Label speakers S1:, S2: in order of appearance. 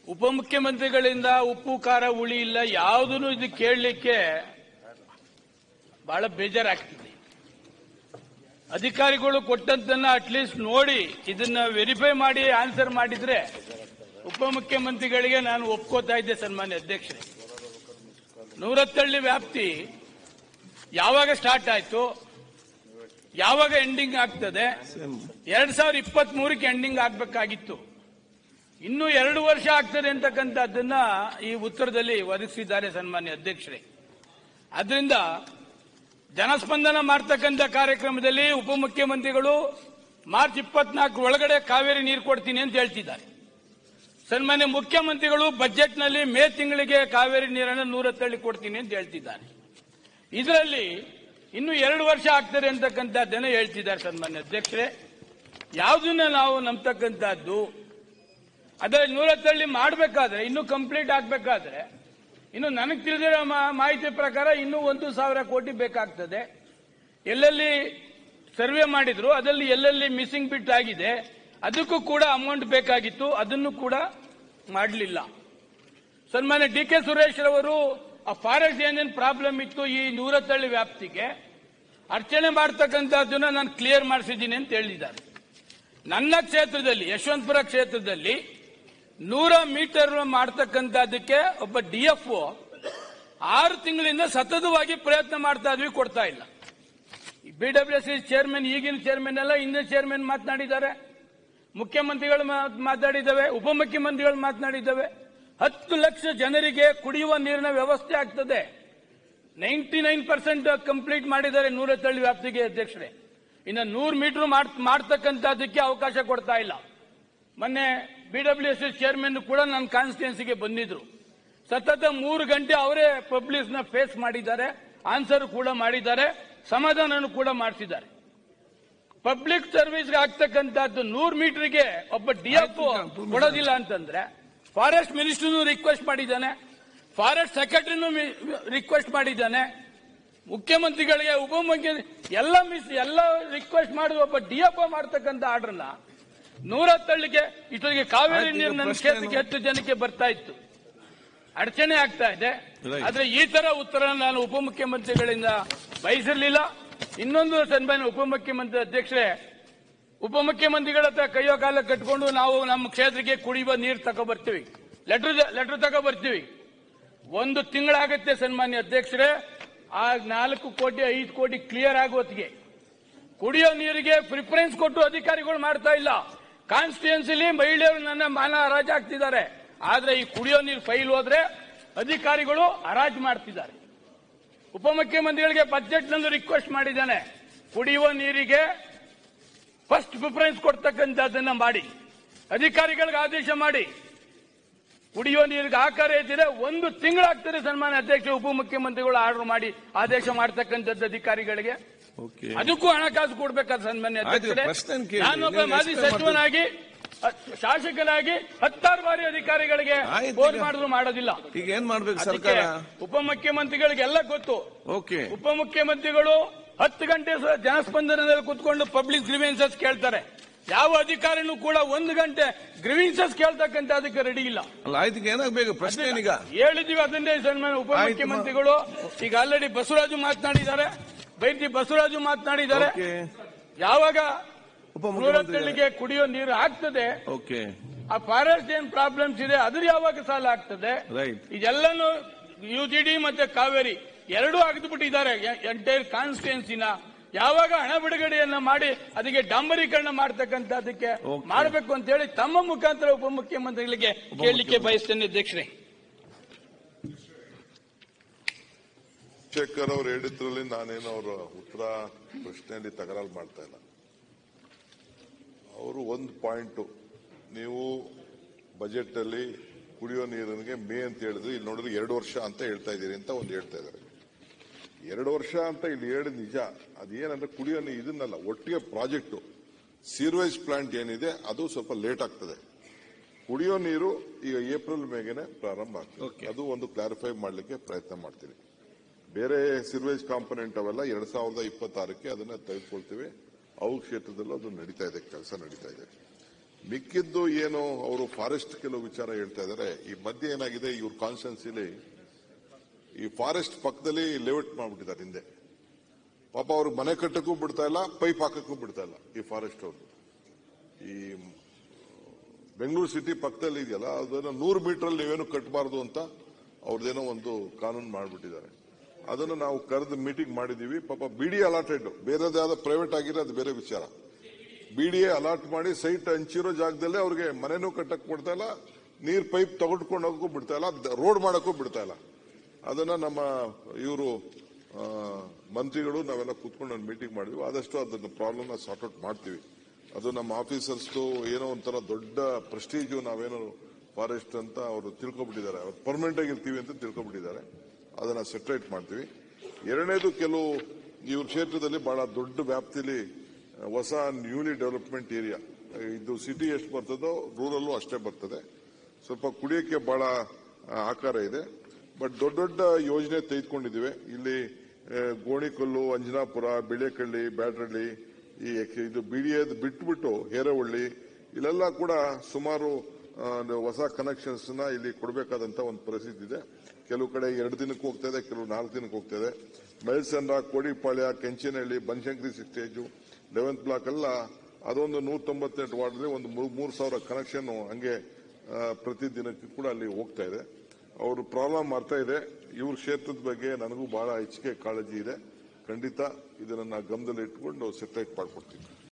S1: ಉಪಮುಖ್ಯಮಂತ್ರಿಗಳಿಂದ ಉಪ್ಪು ಖಾರ ಹುಳಿ ಇಲ್ಲ ಯಾವುದನ್ನು ಇದು ಕೇಳಲಿಕ್ಕೆ ಬಹಳ ಬೇಜಾರಾಗ್ತದೆ ಅಧಿಕಾರಿಗಳು ಕೊಟ್ಟದ್ದನ್ನ ಅಟ್ಲೀಸ್ಟ್ ನೋಡಿ ಇದನ್ನ ವೆರಿಫೈ ಮಾಡಿ ಆನ್ಸರ್ ಮಾಡಿದ್ರೆ ಉಪಮುಖ್ಯಮಂತ್ರಿಗಳಿಗೆ ನಾನು ಒಪ್ಕೋತಾ ಇದ್ದೆ ಸನ್ಮಾನ್ಯ ಅಧ್ಯಕ್ಷರೇ ನೂರತ್ತಳ್ಳಿ ವ್ಯಾಪ್ತಿ ಯಾವಾಗ ಸ್ಟಾರ್ಟ್ ಆಯ್ತು ಯಾವಾಗ ಎಂಡಿಂಗ್ ಆಗ್ತದೆ ಎರಡ್ ಸಾವಿರದ ಇಪ್ಪತ್ತ್ ಮೂರಕ್ಕೆ ಎಂಡಿಂಗ್ ಆಗ್ಬೇಕಾಗಿತ್ತು ಇನ್ನು ಎರಡು ವರ್ಷ ಆಗ್ತದೆ ಅಂತಕ್ಕಂಥದ್ದನ್ನ ಈ ಉತ್ತರದಲ್ಲಿ ಒದಗಿಸಿದ್ದಾರೆ ಸನ್ಮಾನ್ಯ ಅಧ್ಯಕ್ಷರೇ ಆದ್ರಿಂದ ಜನಸ್ಪಂದನ ಮಾಡ್ತಕ್ಕಂಥ ಕಾರ್ಯಕ್ರಮದಲ್ಲಿ ಉಪಮುಖ್ಯಮಂತ್ರಿಗಳು ಮಾರ್ಚ್ ಇಪ್ಪತ್ನಾಲ್ಕು ಒಳಗಡೆ ಕಾವೇರಿ ನೀರು ಕೊಡ್ತೀನಿ ಅಂತ ಹೇಳ್ತಿದ್ದಾರೆ ಸನ್ಮಾನ್ಯ ಮುಖ್ಯಮಂತ್ರಿಗಳು ಬಜೆಟ್ನಲ್ಲಿ ಮೇ ತಿಂಗಳಿಗೆ ಕಾವೇರಿ ನೀರನ್ನು ನೂರತ್ತಳ್ಳಿ ಕೊಡ್ತೀನಿ ಅಂತ ಹೇಳ್ತಿದ್ದಾರೆ ಇದರಲ್ಲಿ ಇನ್ನು ಎರಡು ವರ್ಷ ಆಗ್ತದೆ ಅಂತಕ್ಕಂಥದ್ದನ್ನ ಹೇಳ್ತಿದ್ದಾರೆ ಸನ್ಮಾನ್ಯ ಅಧ್ಯಕ್ಷರೇ ಯಾವುದನ್ನ ನಾವು ನಂಬತಕ್ಕಂಥದ್ದು ಅದೇ ನೂರತ್ತಳ್ಳಿ ಮಾಡಬೇಕಾದ್ರೆ ಇನ್ನು ಕಂಪ್ಲೀಟ್ ಆಗಬೇಕಾದ್ರೆ ಇನ್ನು ನನಗೆ ತಿಳಿದಿರೋ ಮಾ- ಮಾಹಿತಿ ಪ್ರಕಾರ ಇನ್ನೂ ಒಂದು ಸಾವಿರ ಕೋಟಿ ಬೇಕಾಗ್ತದೆ ಎಲ್ಲೆಲ್ಲಿ ಸರ್ವೆ ಮಾಡಿದ್ರು ಅದರಲ್ಲಿ ಎಲ್ಲೆಲ್ಲಿ ಮಿಸ್ಸಿಂಗ್ ಬಿಟ್ ಆಗಿದೆ ಅದಕ್ಕೂ ಕೂಡ ಅಮೌಂಟ್ ಬೇಕಾಗಿತ್ತು ಅದನ್ನು ಕೂಡ ಮಾಡಲಿಲ್ಲ ಸನ್ಮಾನ್ಯ ಡಿ ಕೆ ಸುರೇಶ್ ರವರು ಆ ಫಾರೆಸ್ಟ್ ಏನೇನು ಪ್ರಾಬ್ಲಮ್ ಇತ್ತು ಈ ನೂರತ್ತಳ್ಳಿ ವ್ಯಾಪ್ತಿಗೆ ಅರ್ಚನೆ ಮಾಡ್ತಕ್ಕಂಥದ್ದನ್ನ ನಾನು ಕ್ಲಿಯರ್ ಮಾಡಿಸಿದ್ದೀನಿ ಅಂತ ಹೇಳಿದ್ದಾರೆ ನನ್ನ ಕ್ಷೇತ್ರದಲ್ಲಿ ಯಶವಂತಪುರ ಕ್ಷೇತ್ರದಲ್ಲಿ ನೂರ ಮೀಟರ್ ಮಾಡ್ತಕ್ಕಂಥದ್ದಕ್ಕೆ ಒಬ್ಬ ಡಿಎಫ್ಒ ಆರು ತಿಂಗಳಿಂದ ಸತತವಾಗಿ ಪ್ರಯತ್ನ ಮಾಡ್ತಾ ಇದ್ವಿ ಕೊಡ್ತಾ ಇಲ್ಲ ಬಿಡಬ್ಲ್ಯೂಸಿ ಚೇರ್ಮನ್ ಈಗಿನ ಚೇರ್ಮನ್ ಎಲ್ಲ ಹಿಂದಿನ ಚೇರ್ಮನ್ ಮಾತನಾಡಿದ್ದಾರೆ ಮುಖ್ಯಮಂತ್ರಿಗಳು ಮಾ- ಮಾತಾಡಿದ್ದಾವೆ ಉಪಮುಖ್ಯಮಂತ್ರಿಗಳು ಮಾತನಾಡಿದ್ದಾವೆ ಹತ್ತು ಲಕ್ಷ ಜನರಿಗೆ ಕುಡಿಯುವ ನೀರಿನ ವ್ಯವಸ್ಥೆ ಆಗ್ತದೆ ನೈಂಟಿ ನೈನ್ ಪರ್ಸೆಂಟ್ ಕಂಪ್ಲೀಟ್ ಮಾಡಿದ್ದಾರೆ ನೂರತ್ತಳ್ಳಿ ವ್ಯಾಪ್ತಿಗೆ ಅಧ್ಯಕ್ಷರೇ ಇನ್ನು ನೂರು ಮೀಟರ್ ಮಾಡ್ತಕ್ಕಂಥದ್ದಕ್ಕೆ ಅವಕಾಶ ಕೊಡ್ತಾ ಇಲ್ಲ ಮೊನ್ನೆ ಬಿಡಬ್ಲ್ಯೂಎಸ್ ಚೇರ್ಮನ್ ಕೂಡ ನನ್ನ ಕಾನ್ಸ್ಟಿಟ್ಯೂನ್ಸಿಗೆ ಬಂದಿದ್ರು ಸತತ ಮೂರು ಗಂಟೆ ಅವರೇ ಪಬ್ಲಿಕ್ ನ ಫೇಸ್ ಮಾಡಿದ್ದಾರೆ ಆನ್ಸರ್ ಕೂಡ ಮಾಡಿದ್ದಾರೆ ಸಮಾಧಾನನೂ ಕೂಡ ಮಾಡಿಸಿದ್ದಾರೆ ಪಬ್ಲಿಕ್ ಸರ್ವಿಸ್ಗೆ ಆಗ್ತಕ್ಕಂಥದ್ದು ನೂರು ಮೀಟರ್ಗೆ ಒಬ್ಬ ಡಿಎಫ್ ಕೊಡೋದಿಲ್ಲ ಅಂತಂದ್ರೆ ಫಾರೆಸ್ಟ್ ಮಿನಿಸ್ಟರ್ನು ರಿಕ್ವೆಸ್ಟ್ ಮಾಡಿದ್ದಾನೆ ಫಾರೆಸ್ಟ್ ಸೆಕ್ರೆಟರಿನೂ ರಿಕ್ವೆಸ್ಟ್ ಮಾಡಿದ್ದಾನೆ ಮುಖ್ಯಮಂತ್ರಿಗಳಿಗೆ ಉಪಮುಖ್ಯಮಂತ್ರಿ ಎಲ್ಲ ಮಿಸ್ ಎಲ್ಲ ರಿಕ್ವೆಸ್ಟ್ ಮಾಡಿ ಒಬ್ಬ ಡಿಎಫ್ ಮಾಡ್ತಕ್ಕಂಥ ಆರ್ಡರ್ನ ನೂರತ್ತಳ್ಳಿಗೆ ಇಷ್ಟೊತ್ತಿಗೆ ಕಾವೇರಿ
S2: ಆಯ್ತು, ಈಗ
S1: ನೀರು ನನ್ನ
S2: ಪ್ರಶ್ನೆ
S1: ಕ್ಷೇತ್ರಕ್ಕೆ
S2: ಏನು?
S1: ಹೆಚ್ಚು ಜನಕ್ಕೆ ಬರ್ತಾ ಇತ್ತು ಅಡಚಣೆ ಆಗ್ತಾ ಇದೆ
S2: Right.
S1: ಆದ್ರೆ ಈ ತರ ಉತ್ತರ ನಾನು ಉಪಮುಖ್ಯಮಂತ್ರಿಗಳಿಂದ ಬಯಸಿರ್ಲಿಲ್ಲ ಇನ್ನೊಂದು ಸನ್ಮಾನ್ಯ ಉಪಮುಖ್ಯಮಂತ್ರಿ ಅಧ್ಯಕ್ಷರೇ ಉಪಮುಖ್ಯಮಂತ್ರಿಗಳ ಹತ್ರ ಕೈಯೋ ಕಾಲ ಕಟ್ಕೊಂಡು ನಾವು ನಮ್ಮ ಕ್ಷೇತ್ರಕ್ಕೆ ಕುಡಿಯುವ ನೀರು ತಗೋ ಬರ್ತೀವಿ ಲೆಟರ್ ಲೆಟರ್ ತಗೋ ಬರ್ತೀವಿ ಒಂದು ತಿಂಗಳಾಗತ್ತೆ ಸನ್ಮಾನ್ಯ ಅಧ್ಯಕ್ಷರೇ ಆ ನಾಲ್ಕು ಕೋಟಿ ಐದು ಕೋಟಿ ಕ್ಲಿಯರ್ ಆಗೋತ್ತಿಗೆ ಕುಡಿಯೋ ನೀರಿಗೆ ಪ್ರಿಫರೆನ್ಸ್ ಕೊಟ್ಟು ಅಧಿಕಾರಿಗಳು ಮಾಡ್ತಾ ಇಲ್ಲ ಕಾನ್ಸ್ಟಿಟ್ಯೂನ್ಸಿಲಿ ಮಹಿಳೆಯರು ನನ್ನ ಮಾನ ಹರಾಜು ಆಗ್ತಿದ್ದಾರೆ ಆದ್ರೆ ಈ ಕುಡಿಯೋ ನೀರು ಫೈಲ್ ಹೋದ್ರೆ ಅಧಿಕಾರಿಗಳು ಹರಾಜು ಮಾಡ್ತಿದ್ದಾರೆ ಉಪಮುಖ್ಯಮಂತ್ರಿಗಳಿಗೆ ಬಜೆಟ್ ನಂದು ರಿಕ್ವೆಸ್ಟ್ ಮಾಡಿದ್ದಾನೆ ಕುಡಿಯುವ ನೀರಿಗೆ ಫಸ್ಟ್ ಪ್ರಿಫರೆನ್ಸ್ ಕೊಡ್ತಕ್ಕಂಥದ್ದನ್ನ ಮಾಡಿ ಅಧಿಕಾರಿಗಳಿಗೆ ಆದೇಶ ಮಾಡಿ ಕುಡಿಯುವ ನೀರಿಗೆ ಆಕಾರ ಇದ್ದರೆ ಒಂದು ತಿಂಗಳಾಗ್ತದೆ ಸನ್ಮಾನ್ಯ ಅಧ್ಯಕ್ಷ ಉಪಮುಖ್ಯಮಂತ್ರಿಗಳು ಆರ್ಡರ್ ಮಾಡಿ ಆದೇಶ ಮಾಡ್ತಕ್ಕಂಥದ್ದು ಅಧಿಕಾರಿಗಳಿಗೆ
S2: ಓಕೆ
S1: ಅದಕ್ಕೂ ಹಣಕಾಸು ಕೊಡ್ಬೇಕಾದ ಸನ್ಮಾನ್ಯ
S2: ಆಯ್ತು,
S1: ಅಧ್ಯಕ್ಷರೇ
S2: ಪ್ರಶ್ನೆ ಏನ್ ಕೇಳಿ?
S1: ನಾನೊಬ್ಬ
S2: ನೀವು
S1: ಮಾಜಿ
S2: explain
S1: ಸಚಿವನಾಗಿ ಅ- ಶಾಸಕನಾಗಿ ಹತ್ತಾರು ಬಾರಿ ಅಧಿಕಾರಿಗಳಿಗೆ
S2: ಆಯ್ತು,
S1: ಫೋನ್
S2: ಈಗ-
S1: ಮಾಡಿದ್ರು ಮಾಡೋದಿಲ್ಲ
S2: ಈಗ ಏನ್ ಮಾಡ್ಬೇಕು
S1: ಅದಕ್ಕೆ
S2: ಸರ್ಕಾರ
S1: ಉಪಮುಖ್ಯಮಂತ್ರಿಗಳಿಗೆಲ್ಲ ಗೊತ್ತು
S2: ಓಕೆ
S1: ಉಪಮುಖ್ಯಮಂತ್ರಿಗಳು ಹತ್ತು ಗಂಟೆ ಸ- ಜನಸ್ಪಂದನದಲ್ಲಿ ಕುತ್ಕೊಂಡು ಪಬ್ಲಿಕ್ ಗ್ರಿವೆನ್ಸಸ್ ಕೇಳ್ತಾರೆ ಯಾವ ಅಧಿಕಾರಿನೂ ಕೂಡ ಒಂದು ಗಂಟೆ ಗ್ರಿವೆನ್ಸಸ್ ಕೇಳ್ತಕ್ಕಂತ ಅದಕ್ಕೆ ರೆಡಿ ಇಲ್ಲ
S2: ಅಲ್ಲ ಆಯ್ತು ಈಗ ಏನಾಗ್ಬೇಕು ಪ್ರಶ್ನೆ ಏನೀಗ
S1: ಹೇಳಿದೀವಿ ಅದನ್ನೇ ಸನ್ಮಾನ್ಯ ಉಪಮುಖ್ಯಮಂತ್ರಿಗಳು ಈಗ ಆಲ್ರೆಡಿ ಬಸವರಾಜು ಮಾತನಾಡಿದ್ದಾರೆ ಬೈರ್ತಿ ಬಸವರಾಜು ಮಾತನಾಡಿದ್ದಾರೆ
S2: ಓಕೆ
S1: ಯಾವಾಗ
S2: ಉಪಮುಖ್ಯಮಂತ್ರಿ
S1: ನೂರತ್ತಳ್ಳಿಗೆ ಕುಡಿಯೋ ನೀರು ಆಗ್ತದೆ
S2: ಓಕೆ
S1: ಆ ಫಾರೆಸ್ಟ್ ಏನ್ ಪ್ರಾಬ್ಲಮ್ಸ್ ಇದೆ ಅದ್ರ ಯಾವಾಗ ಸಾಲ ಆಗ್ತದೆ
S2: ರೈಟ್
S1: ಇದೆಲ್ಲನೂ ಯುಜಿಡಿ ಮತ್ತೆ ಕಾವೇರಿ ಎರಡೂ ಅಗೆದುಬಿಟ್ಟಿದ್ದಾರೆ ಎಂಟೈರ್ ಕಾನ್ಸ್ಟಿಟ್ಯೂನ್ಸಿನ ಯಾವಾಗ ಹಣ ಬಿಡುಗಡೆಯನ್ನ ಮಾಡಿ ಅದಕ್ಕೆ ಡಾಂಬರೀಕರಣ ಮಾಡ್ತಕ್ಕಂಥದ್ದಕ್ಕೆ
S2: Okay.
S1: ಮಾಡಬೇಕು ಅಂತ ಹೇಳಿ ತಮ್ಮ ಮುಖಾಂತರ ಉಪಮುಖ್ಯಮಂತ್ರಿಗಳಿಗೆ ಕೇಳಲಿಕ್ಕೆ ಬಯಸ್ತೇನೆ ಅಧ್ಯಕ್ಷರೇ
S3: ಶೇಖರ್ ಅವ್ರು ಹೇಳಿದ್ರಲ್ಲಿ ನಾನೇನು ಅವರ ಉತ್ತರ ಪ್ರಶ್ನೆಯಲ್ಲಿ ತಕರಾರು ಮಾಡ್ತಾ ಇಲ್ಲ ಅವರು ಒಂದು ಪಾಯಿಂಟ್ ನೀವು ಬಜೆಟ್ ಅಲ್ಲಿ ಕುಡಿಯೋ ನೀರಿನಿಗೆ ಮೇ ಅಂತ ಹೇಳಿದ್ರೆ ಇಲ್ಲಿ ನೋಡಿದ್ರೆ ಎರಡು ವರ್ಷ ಅಂತ ಹೇಳ್ತಾ ಇದ್ದೀರಿ ಅಂತ ಒಂದು ಹೇಳ್ತಾ ಇದ್ದಾರೆ ಎರಡು ವರ್ಷ ಅಂತ ಇಲ್ಲಿ ಹೇಳಿದ ನಿಜ ಅದೇನಂದ್ರೆ ಕುಡಿಯೋ ನೀರು ಇದನ್ನಲ್ಲ ಒಟ್ಟಿಗೆ ಪ್ರಾಜೆಕ್ಟ್ ಸೀರ್ವೇಜ್ ಪ್ಲಾಂಟ್ ಏನಿದೆ ಅದು ಸ್ವಲ್ಪ ಲೇಟ್ ಆಗ್ತದೆ ಕುಡಿಯೋ ನೀರು ಈಗ ಏಪ್ರಿಲ್ ಮೇಗೆನೆ ಪ್ರಾರಂಭ ಆಗ್ತದೆ
S2: Okay.
S3: ಅದು ಒಂದು ಕ್ಲಾರಿಫೈ ಮಾಡಲಿಕ್ಕೆ ಪ್ರಯತ್ನ ಮಾಡ್ತೀನಿ ಬೇರೆ ಸಿರ್ವೇಜ್ ಕಾಂಪೊನೆಂಟ್ ಅವೆಲ್ಲ ಎರಡ್ ಸಾವಿರದ ಇಪ್ಪತ್ತಾರಕ್ಕೆ ಅದನ್ನ ತೆಗೆದುಕೊಳ್ತೀವಿ ಅವು ಕ್ಷೇತ್ರದಲ್ಲೂ ಅದು ನಡೀತಾ ಇದೆ ಕೆಲಸ ನಡೀತಾ ಇದೆ ಮಿಕ್ಕಿದ್ದು ಏನು ಅವರು ಫಾರೆಸ್ಟ್ ಕೆಲವು ವಿಚಾರ ಹೇಳ್ತಾ ಇದ್ದಾರೆ ಈ ಮಧ್ಯೆ ಏನಾಗಿದೆ ಇವ್ರ ಕಾನ್ಸ್ಟೆನ್ಸಿಲಿ ಈ ಫಾರೆಸ್ಟ್ ಪಕ್ಕದಲ್ಲಿ ಲೇಔಟ್ ಮಾಡ್ಬಿಟ್ಟಿದ್ದಾರೆ ಹಿಂದೆ ಪಾಪ ಅವ್ರಿಗೆ ಮನೆ ಕಟ್ಟಕ್ಕೂ ಬಿಡ್ತಾ ಇಲ್ಲ ಪೈಪ್ ಹಾಕಕ್ಕೂ ಬಿಡ್ತಾ ಇಲ್ಲ ಈ ಫಾರೆಸ್ಟ್ ಅವರು ಈ ಬೆಂಗಳೂರು ಸಿಟಿ ಪಕ್ಕದಲ್ಲಿ ಇದೆಯಲ್ಲ ಅದನ್ನ ನೂರು ಮೀಟರ್ ನೀವೇನು ಕಟ್ಟಬಾರದು ಅಂತ ಅವ್ರದ್ದೇನೋ ಒಂದು ಕಾನೂನು ಮಾಡಿಬಿಟ್ಟಿದ್ದಾರೆ ಅದನ್ನು ನಾವು ಕರೆದು ಮೀಟಿಂಗ್ ಮಾಡಿದೀವಿ ಪಾಪ ಬಿಡಿ ಅಲಾಟೆಡ್ ಬೇರೆದಾದ ಪ್ರೈವೇಟ್ ಆಗಿರೋ ಅದು ಬೇರೆ ವಿಚಾರ ಬಿಡಿಎ ಅಲಾಟ್ ಮಾಡಿ ಸೈಟ್ ಹಂಚಿರೋ ಜಾಗದಲ್ಲೇ ಅವ್ರಿಗೆ ಮನೆನೂ ಕಟ್ಟಕ್ ಬಿಡ್ತಾ ಇಲ್ಲ ನೀರ್ ಪೈಪ್ ತಗೊಂಡ್ಕೊಂಡು ಹೋಗಕ್ಕೂ ಬಿಡ್ತಾ ಇಲ್ಲ ರೋಡ್ ಮಾಡಕ್ಕೂ ಬಿಡ್ತಾ ಇಲ್ಲ ಅದನ್ನ ನಮ್ಮ ಇವರು ಮಂತ್ರಿಗಳು ನಾವೆಲ್ಲ ಕೂತ್ಕೊಂಡು ಒಂದು ಮೀಟಿಂಗ್ ಮಾಡಿದ್ವಿ ಆದಷ್ಟು ಅದನ್ನ ಪ್ರಾಬ್ಲಮ್ ಸಾರ್ಟ್ ಔಟ್ ಮಾಡ್ತೀವಿ ಅದು ನಮ್ಮ ಆಫೀಸರ್ಸ್ದು ಏನೋ ಒಂಥರ ದೊಡ್ಡ ಪ್ರೆಸ್ಟೀಜು ನಾವೇನೋ ಫಾರೆಸ್ಟ್ ಅಂತ ಅವರು ತಿಳ್ಕೊಬಿಟ್ಟಿದ್ದಾರೆ ಅವ್ರು ಪರ್ಮನೆಂಟ್ ಆಗಿರ್ತೀವಿ ಅಂತ ತಿಳ್ಕೊಬಿಟ್ಟಿದ್ದಾರೆ ಅದನ್ನ ಸೆಟ್ರೇಟ್ ಮಾಡ್ತೀವಿ ಎರಡನೇದು ಕೆಲವು ಇವ್ರ ಕ್ಷೇತ್ರದಲ್ಲಿ ಬಹಳ ದೊಡ್ಡ ವ್ಯಾಪ್ತಿಲಿ ಹೊಸ ನ್ಯೂಲಿ ಡೆವಲಪ್ಮೆಂಟ್ ಏರಿಯಾ ಇದು ಸಿಟಿ ಎಷ್ಟು ಬರ್ತದೋ ರೂರಲ್ಲೂ ಅಷ್ಟೇ ಬರ್ತದೆ ಸ್ವಲ್ಪ ಕುಡಿಯೋಕ್ಕೆ ಬಹಳ ಆ, ಆಕಾರ ಇದೆ ಬಟ್ ದೊಡ್ಡ ದೊಡ್ಡ ಯೋಜನೆ ತೆಗೆದುಕೊಂಡಿದ್ದೀವಿ ಇಲ್ಲಿ ಆ, ಗೋಣಿಕೊಲ್ಲು ಅಂಜನಾಪುರ ಬಿಳೆಕಳ್ಳಿ ಬ್ಯಾಡ್ರಳ್ಳಿ ಈ ಎಕ್- ಇದು ಬಿಡಿಎದ್ ಬಿಟ್ಬಿಟ್ಟು ಹೇರವಳ್ಳಿ ಇಲ್ಲೆಲ್ಲ ಕೂಡ ಸುಮಾರು ಆ, ಒಂದು ಹೊಸ ಕನೆಕ್ಷನ್ಸ್ ನ ಇಲ್ಲಿ ಕೊಡಬೇಕಾದಂತ ಒಂದು ಪರಿಸ್ಥಿತಿ ಇದೆ ಕೆಲವು ಕಡೆ ಎರಡು ದಿನಕ್ಕೆ ಹೋಗ್ತಾ ಇದೆ ಕೆಲವು ನಾಲ್ಕು ದಿನಕ್ಕೆ ಹೋಗ್ತಾ ಇದೆ Melsandra Kodipalya Kenchanahalli Banashankari stage eleventh block ಎಲ್ಲ ಅದೊಂದು ನೂರ ತೊಂಬತ್ತೆಂಟು ವಾರ್ಡ್ಲಿ ಒಂದು ಮೂರು- ಮೂರು ಸಾವಿರ ಕನೆಕ್ಷನ್ ಹಂಗೆ ಆ, ಪ್ರತಿ ದಿನಕ್ಕೆ ಕೂಡ ಅಲ್ಲಿ ಹೋಗ್ತಾ ಇದೆ ಅವರು ಪ್ರಾಬ್ಲಮ್ ಅರ್ಥ ಇದೆ ಇವ್ರ ಕ್ಷೇತ್ರದ ಬಗ್ಗೆ ನನಗೂ ಬಹಳ ಹೆಚ್ಚಿಗೆ ಕಾಳಜಿ ಇದೆ ಖಂಡಿತ ಇದನ್ನ ಗಮನದಲ್ಲಿ ಇಟ್ಕೊಂಡು ಸೆಟ್ರೇಟ್ ಮಾಡ್ಕೊಡ್ತೀನಿ